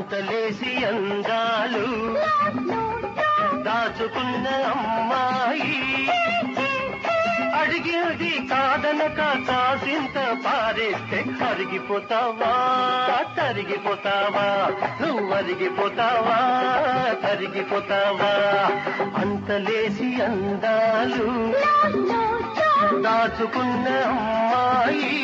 అంతలేసి అందాలు దాచుకున్న అమ్మాయి అడిగేది కాదనక కాసింత పారేస్తే అరిగిపోతావా తరిగిపోతావా నువ్వు అరిగిపోతావా తరిగిపోతావా అంతలేసి అందాలు దాచుకున్న అమ్మాయి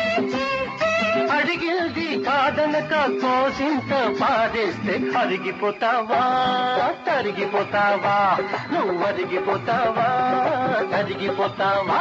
అడిగేది కాదనక కోసింత పారేస్తే అరిగిపోతావా తరిగిపోతావా నువ్వు అరిగిపోతావా తరిగిపోతావా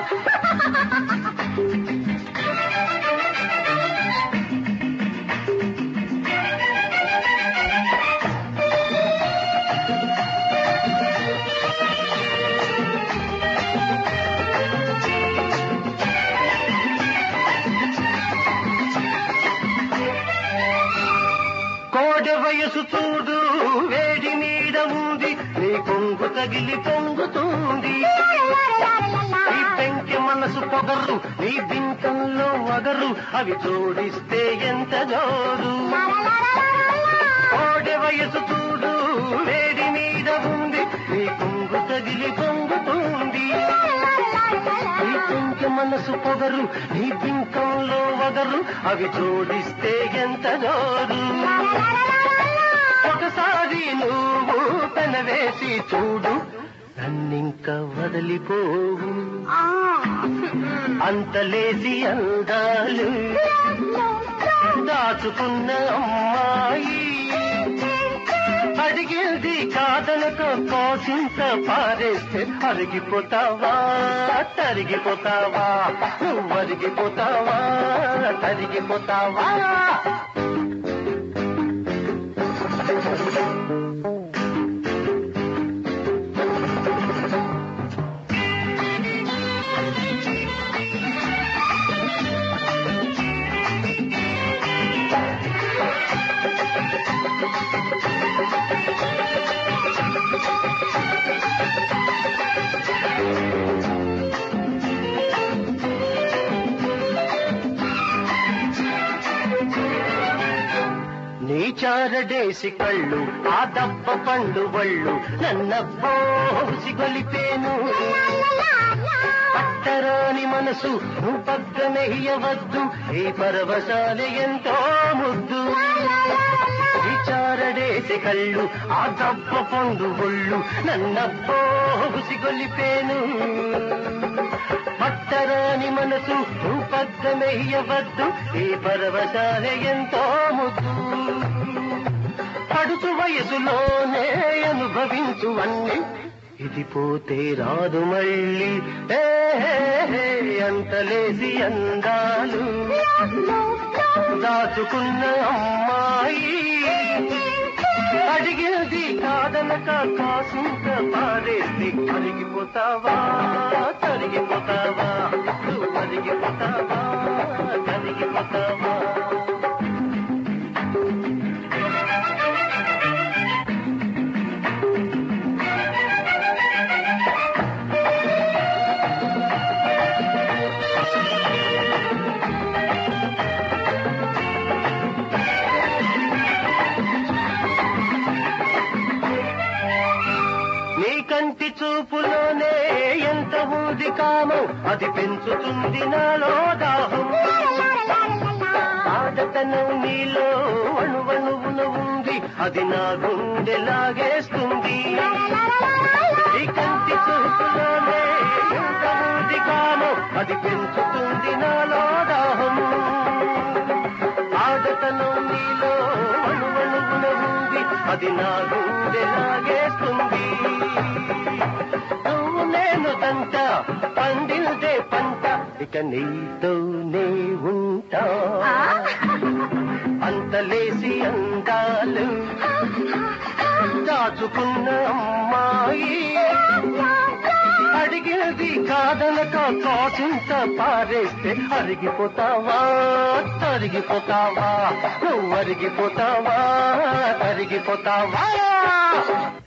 కోడ వయసు చూడు వేడి మీద ఉంది నీ కొంగు తగిలి పొంగుతుంది నీ పెంకి మనసు పొగరు నీ బింకంలో వగరు అవి జోడిస్తే ఎంత జోరు కోడ వయసు చూడు వేడి మీద ఉంది నీ కొంగు తగిలి పొంగుతుంది నీ పెంకి మనసు పొగరు నీ బింకంలో వగరు అవి జోడిస్తే ఎంత జోరు ఒకసారి నువ్వు పెనవేసి చూడు నన్నింక వదిలిపోవు అంతలేసి అందాలు దాచుకున్న అమ్మాయి అడిగేది కాదనక కోసింత పారేస్తే అరిగిపోతావా తరిగిపోతావా నువ్వు అరిగిపోతావా తరిగిపోతావా నీ చారడేసి కళ్ళు ఆ దబ్బ పండు వళ్ళు నన్నబ్బోసి గొలిపేను పట్టరాని మనసు నువ్వు పగ్గమెయ్యవద్దు ఈ పరవశాలి ఎంతో ముద్దు నీ చారడేసి కళ్ళు ఆ దబ్బ పండు వళ్ళు నన్నబ్బోసి గొలిపేను పట్టరాని మనసు నువ్వు పగ్గమెయ్యవద్దు ఈ పరవశాలి ఎంతో ముద్దు పడుచు వయసులోనే అనుభవించు అన్ని ఇది పోతే రాదు మళ్ళీ ఏ హే, హే, అంతలేసి అందాలు దాచుకున్న అమ్మాయి అడిగేది కాదనక కాసింత పారేసి కరిగిపోతావా తరిగిపోతావా నువ్వు కరిగిపోతావా కరిగిపోతావా నీ కంటి చూపులోనే ఎంత ఉంది కామం అది పెంచుతుంది నాలో దాహం ఆడతనం నీలో అణువణువున ఉంది అది నా గుండె లాగేస్తుంది నీ కంటి చూపులోనే ఎంత ఉంది కామం అది పెంచుతుంది నాలో దాహం ఆడతనం నీలో అణువణువున ఉంది అది నా గుండె లాగేస్తుంది నువ్వు నేను తంట పండిల్దే పంట ఇక నీతోనే ఉంటా అంతలేసి అందాలు దాచుకున్న అమ్మాయి అడిగేది కాదనక కాసింత పారేస్తే అరిగిపోతావా తరిగిపోతావా నువ్వు అరిగిపోతావా తరిగిపోతావా